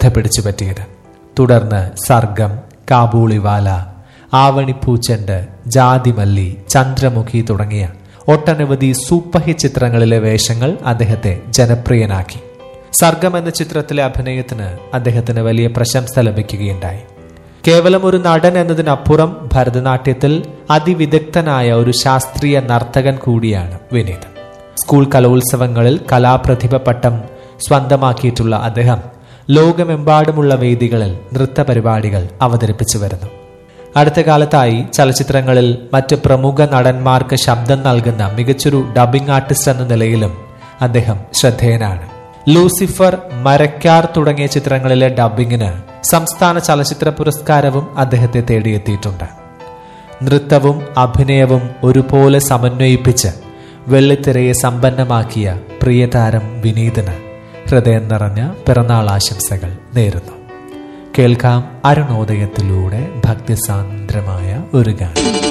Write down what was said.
ശ്രദ്ധ പിടിച്ചു പറ്റിയത് തുടർന്ന് സർഗം കാബൂളിവാല ആവണിപ്പൂച്ചെണ്ട് ജാതിമല്ലി ചന്ദ്രമുഖി തുടങ്ങിയ ഒട്ടനവധി സൂപ്പർ ഹിറ്റ് ചിത്രങ്ങളിലെ വേഷങ്ങൾ അദ്ദേഹത്തെ ജനപ്രിയനാക്കി സർഗം എന്ന ചിത്രത്തിലെ അഭിനയത്തിന് അദ്ദേഹത്തിന് വലിയ പ്രശംസ ലഭിക്കുകയുണ്ടായി കേവലം ഒരു നടൻ എന്നതിനപ്പുറം ഭരതനാട്യത്തിൽ അതിവിദഗ്ധനായ ഒരു ശാസ്ത്രീയ നർത്തകൻ കൂടിയാണ് വിനീത് സ്കൂൾ കലോത്സവങ്ങളിൽ കലാപ്രതിഭ പട്ടം സ്വന്തമാക്കിയിട്ടുള്ള അദ്ദേഹം ലോകമെമ്പാടുമുള്ള വേദികളിൽ നൃത്ത പരിപാടികൾ അവതരിപ്പിച്ചു വരുന്നു അടുത്ത കാലത്തായി ചലച്ചിത്രങ്ങളിൽ മറ്റ് പ്രമുഖ നടന്മാർക്ക് ശബ്ദം നൽകുന്ന മികച്ചൊരു ഡബിംഗ് ആർട്ടിസ്റ്റ് എന്ന നിലയിലും അദ്ദേഹം ശ്രദ്ധേയനാണ് ലൂസിഫർ മരക്കാർ തുടങ്ങിയ ചിത്രങ്ങളിലെ ഡബിങ്ങിന് സംസ്ഥാന ചലച്ചിത്ര പുരസ്കാരവും അദ്ദേഹത്തെ തേടിയെത്തിയിട്ടുണ്ട് നൃത്തവും അഭിനയവും ഒരുപോലെ സമന്വയിപ്പിച്ച് വെള്ളിത്തിരയെ സമ്പന്നമാക്കിയ പ്രിയതാരം വിനീതന് ഹൃദയം നിറഞ്ഞ പിറന്നാൾ ആശംസകൾ നേരുന്നു കേൾക്കാം അരുണോദയത്തിലൂടെ ഭക്തിസാന്ദ്രമായ ഒരു ഗാനം